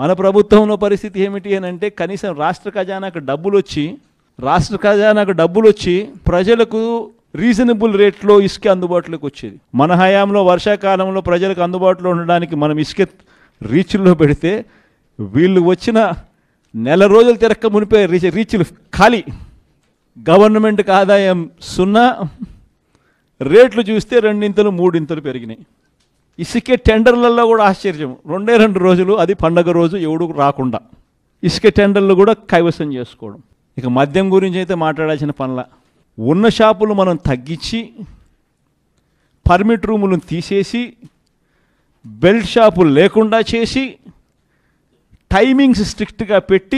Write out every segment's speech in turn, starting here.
మన ప్రభుత్వంలో పరిస్థితి ఏమిటి అని అంటే కనీసం రాష్ట్ర ఖజానాకు డబ్బులు వచ్చి రాష్ట్ర ఖజానాకు డబ్బులు వచ్చి ప్రజలకు రీజనబుల్ రేట్లో ఇసుక అందుబాటులోకి వచ్చేది మన హయాంలో వర్షాకాలంలో ప్రజలకు అందుబాటులో ఉండడానికి మనం ఇసుక రీచ్ల్లో పెడితే వీళ్ళు వచ్చిన నెల రోజులు తిరక్క మునిపే రీచ్ రీచ్లు ఖాళీ గవర్నమెంట్కి ఆదాయం సున్నా రేట్లు చూస్తే రెండింతలు మూడింతలు పెరిగినాయి ఇసుక టెండర్లలో కూడా ఆశ్చర్యం రెండే రెండు రోజులు అది పండగ రోజు ఎవడు రాకుండా ఇసుక టెండర్లు కూడా కైవసం చేసుకోవడం ఇక మద్యం గురించి అయితే మాట్లాడాల్సిన పనుల ఉన్న షాపులు మనం తగ్గించి పర్మిట్ రూములను తీసేసి బెల్ట్ షాపులు లేకుండా చేసి టైమింగ్స్ స్ట్రిక్ట్గా పెట్టి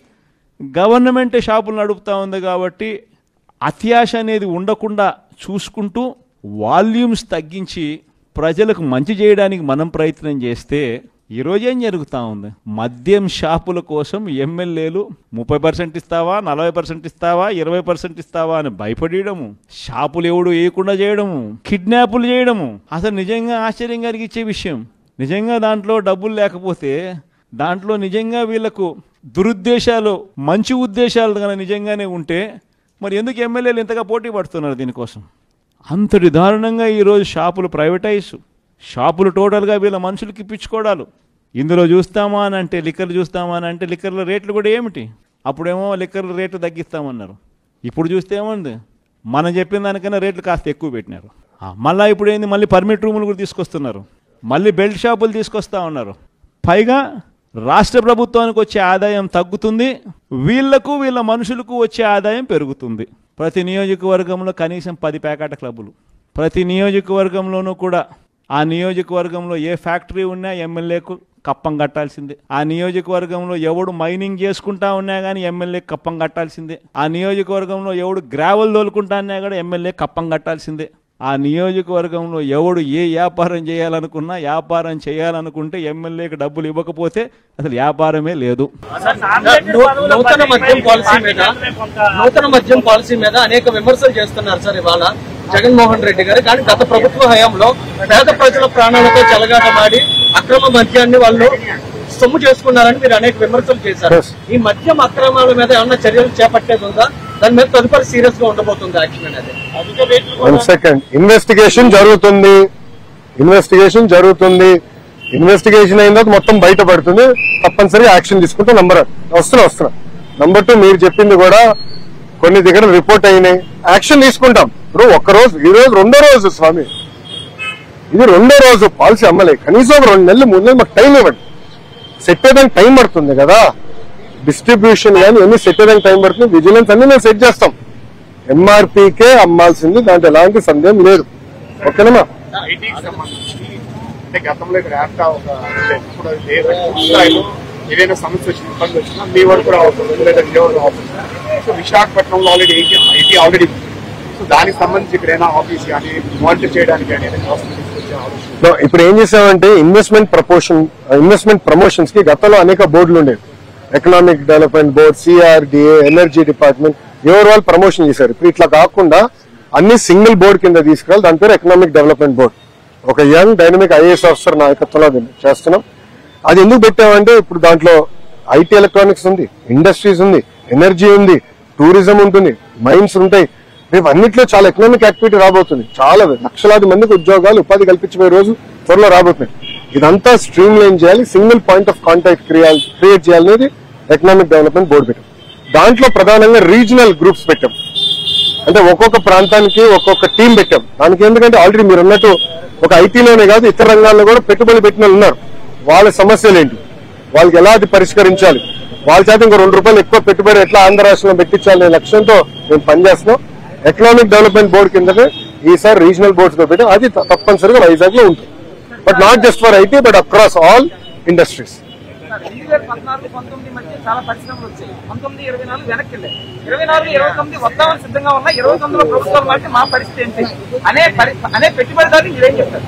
గవర్నమెంటే షాపులు నడుపుతా ఉంది కాబట్టి అత్యాశ అనేది ఉండకుండా చూసుకుంటూ వాల్యూమ్స్ తగ్గించి ప్రజలకు మంచి చేయడానికి మనం ప్రయత్నం చేస్తే ఈరోజు ఏం జరుగుతూ ఉంది మద్యం షాపుల కోసం ఎమ్మెల్యేలు ముప్పై పర్సెంట్ ఇస్తావా నలభై పర్సెంట్ ఇస్తావా ఇరవై పర్సెంట్ ఇస్తావా అని భయపడేయడము షాపులు ఎవడు వేయకుండా చేయడము కిడ్నాపులు చేయడము అసలు నిజంగా ఆశ్చర్యం కలిగించే విషయం నిజంగా దాంట్లో డబ్బులు లేకపోతే దాంట్లో నిజంగా వీళ్ళకు దురుద్దేశాలు మంచి ఉద్దేశాలు కనుక నిజంగానే ఉంటే మరి ఎందుకు ఎమ్మెల్యేలు ఇంతగా పోటీ పడుతున్నారు దీనికోసం అంతటి దారుణంగా ఈరోజు షాపులు ప్రైవేటైజ్ షాపులు టోటల్గా వీళ్ళ మనుషులకి ఇప్పించుకోవడాలు ఇందులో చూస్తామా అని అంటే లిక్కర్లు చూస్తామా అని అంటే లిక్కర్ల రేట్లు కూడా ఏమిటి అప్పుడేమో లిక్కర్ల రేట్లు తగ్గిస్తామన్నారు ఇప్పుడు చూస్తే ఏముంది మనం చెప్పిన దానికన్నా రేట్లు కాస్త ఎక్కువ పెట్టినారు ఆ, మళ్ళా ఇప్పుడు ఏంది మళ్ళీ పర్మిట్ రూములు కూడా తీసుకొస్తున్నారు మళ్ళీ బెల్ట్ షాపులు తీసుకొస్తా ఉన్నారు పైగా రాష్ట్ర ప్రభుత్వానికి వచ్చే ఆదాయం తగ్గుతుంది వీళ్లకు వీళ్ళ మనుషులకు వచ్చే ఆదాయం పెరుగుతుంది ప్రతి నియోజకవర్గంలో కనీసం పది ప్యాకెట్ క్లబ్బులు ప్రతి నియోజకవర్గంలోనూ కూడా ఆ నియోజకవర్గంలో ఏ ఫ్యాక్టరీ ఉన్నా ఎమ్మెల్యేకు కప్పం కట్టాల్సిందే ఆ నియోజకవర్గంలో ఎవడు మైనింగ్ చేసుకుంటా ఉన్నా కానీ ఎమ్మెల్యే కప్పం కట్టాల్సిందే ఆ నియోజకవర్గంలో ఎవడు గ్రావెల్ తోలుకుంటా ఉన్నా కూడా ఎమ్మెల్యే కప్పం కట్టాల్సిందే ఆ నియోజకవర్గంలో ఎవడు ఏ వ్యాపారం చేయాలనుకున్నా వ్యాపారం చేయాలనుకుంటే ఎమ్మెల్యేకి డబ్బులు ఇవ్వకపోతే అసలు వ్యాపారమే లేదు నూ- నూతన మద్యం పాలసీ మీద నూతన మద్యం పాలసీ మీద అనేక విమర్శలు చేస్తున్నారు సార్ ఇవాళ జగన్మోహన్ రెడ్డి గారు కానీ గత ప్రభుత్వ హయాంలో పేద ప్రజల ప్రాణాలతో చెలగాటమాడి అక్రమ మద్యాన్ని వాళ్ళు సొమ్ము చేసుకున్నారని మీరు అనేక విమర్శలు చేశారు ఈ మద్యం అక్రమాల మీద ఏమన్నా చర్యలు చేపట్టేది ఉందా దాని మీద తదుపరి సీరియస్ గా ఉండబోతుంది యాక్షన్ అనేది వన్ సెకండ్ ఇన్వెస్టిగేషన్ జరుగుతుంది ఇన్వెస్టిగేషన్ జరుగుతుంది ఇన్వెస్టిగేషన్ అయిన తర్వాత మొత్తం బయటపడుతుంది తప్పనిసరిగా యాక్షన్ తీసుకుంటే నంబర్ వస్తున్నా వస్తున్నా నంబర్ టూ మీరు చెప్పింది కూడా కొన్ని దగ్గర రిపోర్ట్ అయినాయి యాక్షన్ తీసుకుంటాం ఇప్పుడు ఒక్క రోజు ఈ రోజు రెండో రోజు స్వామి ఇది రెండో రోజు పాలసీ అమ్మలే కనీసం ఒక రెండు నెలలు మూడు నెలలు మాకు టైం ఇవ్వండి సెట్ అయ్యడానికి టైం పడుతుంది కదా డిస్ట్రిబ్యూషన్ కానీ ఎన్ని సెట్ అయ్యడానికి టైం పడుతుంది విజిలెన్స్ అన్ని మేము సెట్ చేస్తాం ఎంఆర్పీకే అమ్మాల్సింది దాంట్లో ఎలాంటి సందేహం లేదు ఓకేనమ్మా ఐటీకి సంబంధించి అంటే గతంలో ఇక్కడ యాప్టా ఒక అంటే ఇప్పుడు అది లేదు స్థాయిలో ఏదైనా సమస్య వచ్చిన ఇబ్బంది వచ్చినా మీ వరకు రావచ్చు లేదా విజయవాడ రావచ్చు సో విశాఖపట్నంలో ఆల్రెడీ ఐటీ ఐటీ ఆల్రెడీ ఉంది సో దానికి సంబంధించి ఇక్కడ ఏదైనా ఆఫీస్ కానీ మానిటర్ చేయడానికి కానీ ఏదైనా అవసరం తీసుకొచ్చే ఆలోచన No, ఇప్పుడు ఏం చేసామంటే ఇన్వెస్ట్మెంట్ ప్రపోషన్ ఇన్వెస్ట్మెంట్ ప్రమోషన్స్ కి గతంలో అనేక బోర్డులు ఉండేవి economic development board CRDA energy department ఎవరు వాళ్ళు ప్రమోషన్ చేశారు ఇప్పుడు ఇట్లా కాకుండా అన్ని సింగిల్ బోర్డు కింద తీసుకురావాలి దాని పేరు ఎకనామిక్ డెవలప్మెంట్ బోర్డ్ ఒక యంగ్ డైనమిక్ ఐఏఎస్ ఆఫీసర్ నాయకత్వంలో దీన్ని చేస్తున్నాం అది ఎందుకు పెట్టామంటే ఇప్పుడు దాంట్లో ఐటీ ఎలక్ట్రానిక్స్ ఉంది ఇండస్ట్రీస్ ఉంది ఎనర్జీ ఉంది టూరిజం ఉంటుంది మైన్స్ ఉంటాయి రేపు అన్నిట్లో చాలా ఎకనామిక్ యాక్టివిటీ రాబోతుంది చాలా లక్షలాది మందికి ఉద్యోగాలు ఉపాధి కల్పించబోయే రోజు త్వరలో రాబోతున్నాయి ఇదంతా స్ట్రీమ్ లైన్ చేయాలి single point of contact create చేయాలనేది ఎకనామిక్ డెవలప్మెంట్ బోర్డు పెట్టాం దాంట్లో ప్రధానంగా రీజనల్ గ్రూప్స్ పెట్టాం అంటే ఒక్కొక్క ప్రాంతానికి ఒక్కొక్క టీం పెట్టాం దానికి ఎందుకంటే ఆల్రెడీ మీరు అన్నట్టు ఒక ఐటీలోనే కాదు ఇతర రంగాల్లో కూడా పెట్టుబడి పెట్టిన వాళ్ళు ఉన్నారు వాళ్ళ సమస్యలు ఏంటి వాళ్ళకి ఎలా అది పరిష్కరించాలి వాళ్ళ చేత ఇంకో రెండు రూపాయలు ఎక్కువ పెట్టుబడి ఎట్లా ఆంధ్ర రాష్ట్రంలో పెట్టించాలనే లక్ష్యంతో మేము పనిచేస్తున్నాం ఎకనామిక్ డెవలప్మెంట్ బోర్డు కిందనే ఈసారి రీజనల్ బోర్డ్స్ లో పెట్టాం అది త- తప్పనిసరిగా వైజాగ్ లో ఉంటుంది but not just for IT but across all industries రెండు వేల పద్నాలుగు పంతొమ్మిది మధ్య చాలా పరిశ్రమలు వచ్చాయి పంతొమ్మిది ఇరవై నాలుగు వెనక్కి వెళ్ళాయి ఇరవై నాలుగు ఇరవై తొమ్మిది వద్దామని సిద్ధంగా ఉన్న ఇరవై తొమ్మిదిలో ప్రభుత్వాలు మారితే మా పరిస్థితి ఏంటి అనే పరి- అనే పెట్టుబడిదారులు మీరేం చెప్తారు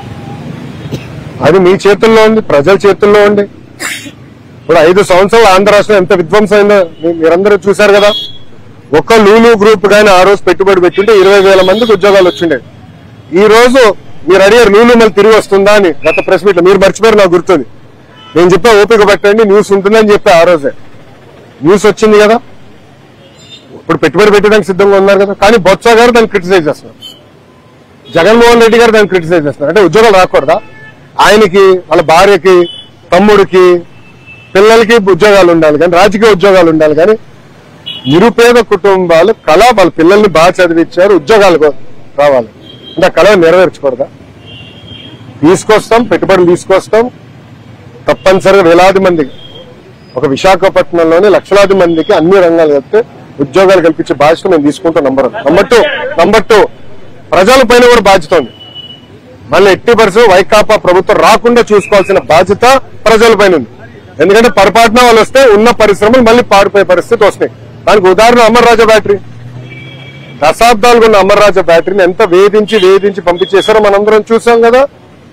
అది మీ చేతుల్లో ఉంది ప్రజల చేతుల్లో ఉంది ఇప్పుడు ఐదు సంవత్సరాలు ఆంధ్ర రాష్ట్రం ఎంత విధ్వంసం అయిందో మీ- మీరందరూ చూశారు కదా ఒక్క లూలు గ్రూప్ గానీ ఆ రోజు పెట్టుబడి పెట్టుంటే ఇరవై వేల మందికి ఉద్యోగాలు వచ్చిండేవి ఈ రోజు మీరు అడిగారు లూలు మళ్ళీ తిరిగి వస్తుందా అని గత ప్రెస్ మీట్ లో మీరు మర్చిపోయారు నాకు గుర్తుంది నేను చెప్పా ఓపిక పట్టండి న్యూస్ ఉంటుందని చెప్పా ఆ రోజే న్యూస్ వచ్చింది కదా ఇప్పుడు పెట్టుబడి పెట్టడానికి సిద్ధంగా ఉన్నారు కదా కానీ బొత్స గారు దాన్ని క్రిటిసైజ్ చేస్తున్నారు జగన్మోహన్ రెడ్డి గారు దాన్ని క్రిటిసైజ్ చేస్తున్నారు అంటే ఉద్యోగాలు రాకూడదా ఆయనకి వాళ్ళ భార్యకి తమ్ముడికి పిల్లలకి ఉద్యోగాలు ఉండాలి కానీ రాజకీయ ఉద్యోగాలు ఉండాలి కానీ నిరుపేద కుటుంబాలు కళ వాళ్ళ పిల్లల్ని బాగా చదివించారు ఉద్యోగాలు కో- రావాలి అంటే ఆ కళ నెరవేర్చకూడదా తీసుకొస్తాం పెట్టుబడులు తీసుకొస్తాం తప్పనిసరిగా వేలాది మందికి ఒక విశాఖపట్నంలోని లక్షలాది మందికి అన్ని రంగాలు చెప్తే ఉద్యోగాలు కల్పించే బాధ్యత మేము తీసుకుంటాం number one number two number two ప్రజల పైన కూడా బాధ్యత ఉంది మళ్ళీ ఎట్టి పరిస్థితి వైకాపా ప్రభుత్వం రాకుండా చూసుకోవాల్సిన బాధ్యత ప్రజల పైన ఉంది ఎందుకంటే పొరపాటున వాళ్ళు వస్తే ఉన్న పరిశ్రమలు మళ్ళీ పాడిపోయే పరిస్థితి వస్తాయి దానికి ఉదాహరణ అమర్ రాజా బ్యాటరీ దశాబ్దాలుగా ఉన్న అమర్ రాజా బ్యాటరీని ఎంత వేధించి వేధించి పంపించేశారో మనందరం చూసాం కదా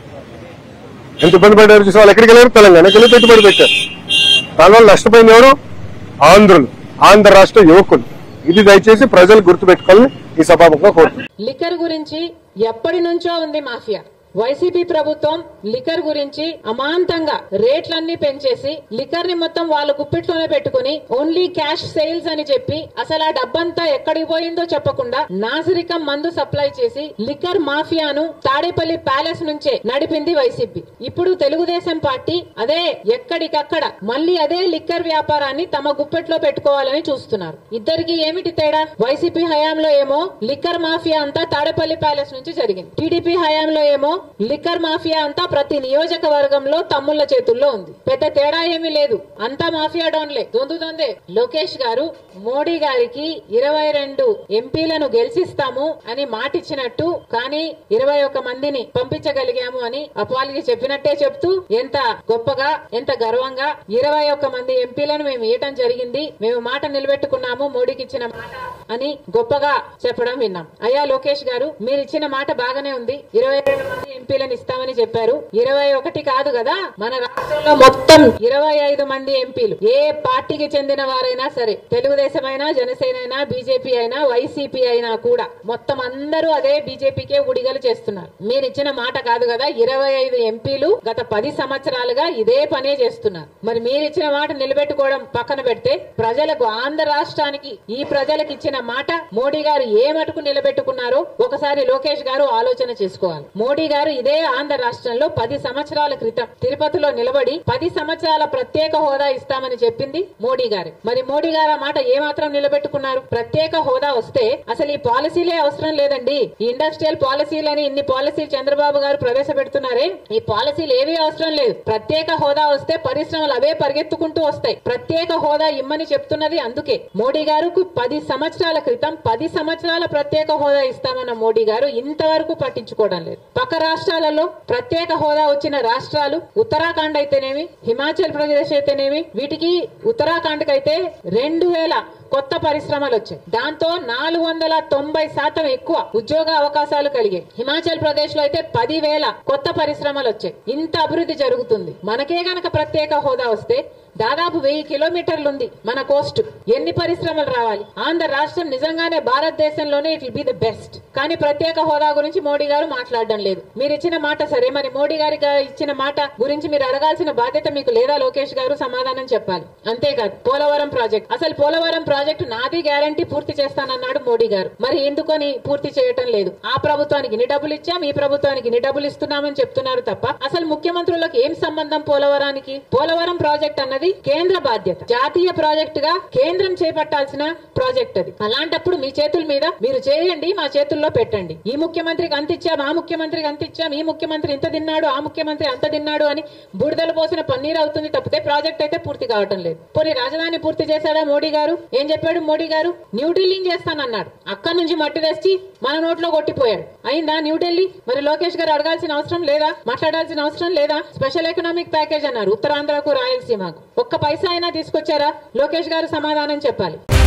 ఎంత ఇబ్బంది పడ్డారు చూసి వాళ్ళు ఎక్కడికి వెళ్ళారు తెలంగాణకి వెళ్ళి పెట్టుబడి పెట్టారు దానివల్ల నష్టపోయింది ఎవరు ఆంధ్రులు ఆంధ్ర రాష్ట్ర యువకులు ఇది దయచేసి ప్రజలు గుర్తుపెట్టుకోవాలని ఈ సభాముఖంగా కోరుతున్నాను లిక్కర్ గురించి ఎప్పటి నుంచో ఉంది మాఫియా వైసీపీ ప్రభుత్వం లిక్కర్ గురించి అమాంతంగా రేట్లన్నీ పెంచేసి లిక్కర్ ని మొత్తం వాళ్ళ గుప్పిట్లోనే పెట్టుకుని ఓన్లీ క్యాష్ సేల్స్ అని చెప్పి అసలు ఆ డబ్బంతా ఎక్కడికి పోయిందో చెప్పకుండా నాసిరికం మందు సప్లై చేసి లిక్కర్ మాఫియాను తాడేపల్లి ప్యాలెస్ నుంచే నడిపింది వైసీపీ ఇప్పుడు తెలుగుదేశం పార్టీ అదే ఎక్కడికక్కడ మళ్ళీ అదే లిక్కర్ వ్యాపారాన్ని తమ గుప్పెట్లో పెట్టుకోవాలని చూస్తున్నారు ఇద్దరికి ఏమిటి తేడా వైసీపీ హయాంలో ఏమో లిక్కర్ మాఫియా అంతా తాడేపల్లి ప్యాలెస్ నుంచి జరిగింది టీడీపీ హయాంలో ఏమో లిక్కర్ మాఫియా అంతా ప్రతి నియోజకవర్గంలో తమ్ముళ్ల చేతుల్లో ఉంది పెద్ద తేడా ఏమీ లేదు అంతా మాఫియా డోన్లే దొందుదొందే లోకేష్ గారు మోడీ గారికి ఇరవై రెండు ఎంపీలను గెలిచిస్తాము అని మాటిచ్చినట్టు కానీ ఇరవై ఒక్క మందిని పంపించగలిగాము అని అపాలికి చెప్పినట్టే చెప్తూ ఎంత గొప్పగా ఎంత గర్వంగా ఇరవై ఒక్క మంది ఎంపీలను మేము ఇవ్వటం జరిగింది మేము మాట నిలబెట్టుకున్నాము మోడీకి ఇచ్చిన మాట అని గొప్పగా చెప్పడం విన్నాం అయ్యా లోకేష్ గారు మీరు ఇచ్చిన మాట బాగానే ఉంది ఇరవై రెండు మంది ఎంపీలను ఇస్తామని చెప్పారు ఇరవై ఒకటి కాదు కదా మన రాష్ట్రంలో మొత్తం ఇరవై ఐదు మంది ఎంపీలు ఏ పార్టీకి చెందిన వారైనా సరే తెలుగుదేశం అయినా జనసేన అయినా బీజేపీ అయినా వైసీపీ అయినా కూడా మొత్తం అందరూ అదే బీజేపీకే ఉడిగలు చేస్తున్నారు మీరు ఇచ్చిన మాట కాదు కదా ఇరవై ఐదు ఎంపీలు గత పది సంవత్సరాలుగా ఇదే పనే చేస్తున్నారు మరి మీరు ఇచ్చిన మాట నిలబెట్టుకోవడం పక్కన పెడితే ప్రజలకు ఆంధ్ర రాష్ట్రానికి ఈ ప్రజలకు ఇచ్చిన మాట మోడీ గారు ఏ మటుకు నిలబెట్టుకున్నారో ఒకసారి లోకేష్ గారు ఆలోచన చేసుకోవాలి మోడీ గారు ఇదే ఆంధ్ర రాష్ట్రంలో పది సంవత్సరాల క్రితం తిరుపతిలో నిలబడి పది సంవత్సరాల ప్రత్యేక హోదా ఇస్తామని చెప్పింది మోడీ గారు మరి మోడీ గారు ఆ మాట ఏ మాత్రం నిలబెట్టుకున్నారు ప్రత్యేక హోదా వస్తే అసలు ఈ పాలసీలే అవసరం లేదండి ఈ ఇండస్ట్రియల్ పాలసీలని ఇన్ని పాలసీలు చంద్రబాబు గారు ప్రవేశపెడుతున్నారే ఈ పాలసీలు ఏవీ అవసరం లేదు ప్రత్యేక హోదా వస్తే పరిశ్రమలు అవే పరిగెత్తుకుంటూ వస్తాయి ప్రత్యేక హోదా ఇమ్మని చెప్తున్నది అందుకే మోడీ గారు పది సంవత్సరాల క్రితం పది సంవత్సరాల ప్రత్యేక హోదా ఇస్తామన్న మోడీ గారు ఇంతవరకు పట్టించుకోవడం లేదు పక్క రాష్ట్రాలలో ప్రత్యేక హోదా వచ్చిన రాష్ట్రాలు ఉత్తరాఖండ్ అయితేనేమి హిమాచల్ ప్రదేశ్ అయితేనేమి వీటికి ఉత్తరాఖండ్ కైతే రెండు వేల కొత్త పరిశ్రమలు వచ్చాయి దాంతో నాలుగు వందల తొంభై శాతం ఎక్కువ ఉద్యోగ అవకాశాలు కలిగాయి హిమాచల్ ప్రదేశ్ లో అయితే పదివేల కొత్త పరిశ్రమలు వచ్చాయి ఇంత అభివృద్ధి జరుగుతుంది మనకే గనక ప్రత్యేక హోదా వస్తే దాదాపు వెయ్యి కిలోమీటర్లు ఉంది మన కోస్ట్ ఎన్ని పరిశ్రమలు రావాలి ఆంధ్ర రాష్ట్రం నిజంగానే భారతదేశంలోనే it will be the best కానీ ప్రత్యేక హోదా గురించి మోడీ గారు మాట్లాడడం లేదు మీరు ఇచ్చిన మాట సరే మరి మోడీ గారి గా- ఇచ్చిన మాట గురించి మీరు అడగాల్సిన బాధ్యత మీకు లేదా లోకేష్ గారు సమాధానం చెప్పాలి అంతేకాదు పోలవరం ప్రాజెక్ట్ అసలు పోలవరం ప్రాజెక్టు నాది గ్యారంటీ పూర్తి చేస్తానన్నాడు మోడీ గారు మరి ఎందుకని పూర్తి చేయటం లేదు ఆ ప్రభుత్వానికి ఇన్ని డబ్బులు ఇచ్చాం ఈ ప్రభుత్వానికి ఇన్ని డబ్బులు ఇస్తున్నామని చెప్తున్నారు తప్ప అసలు ముఖ్యమంత్రులకు ఏం సంబంధం పోలవరానికి పోలవరం ప్రాజెక్ట్ అన్నది కేంద్ర బాధ్యత జాతీయ ప్రాజెక్ట్ గా కేంద్రం చేపట్టాల్సిన ప్రాజెక్ట్ అది అలాంటప్పుడు మీ చేతుల మీద మీరు చేయండి మా చేతుల్లో పెట్టండి ఈ ముఖ్యమంత్రికి అంత ఇచ్చాం ఆ ముఖ్యమంత్రికి అంత ఇచ్చాం ఈ ముఖ్యమంత్రి ఇంత తిన్నాడు ఆ ముఖ్యమంత్రి అంత తిన్నాడు అని బుడదలు పోసిన పన్నీరు అవుతుంది తప్పితే ప్రాజెక్ట్ అయితే పూర్తి కావటం లేదు పోనీ రాజధాని పూర్తి చేశాడా మోడీ గారు ఏం చెప్పాడు మోడీ గారు న్యూఢిల్లీ చేస్తానన్నాడు అక్కడి నుంచి మట్టి తెచ్చి మన నోట్లో కొట్టిపోయాడు అయిందా న్యూఢిల్లీ మరి లోకేష్ గారు అడగాల్సిన అవసరం లేదా మాట్లాడాల్సిన అవసరం లేదా స్పెషల్ ఎకనామిక్ ప్యాకేజ్ అన్నారు ఉత్తరాంధ్రకు రాయలసీమకు ఒక్క పైసా అయినా తీసుకొచ్చారా లోకేష్ గారు సమాధానం చెప్పాలి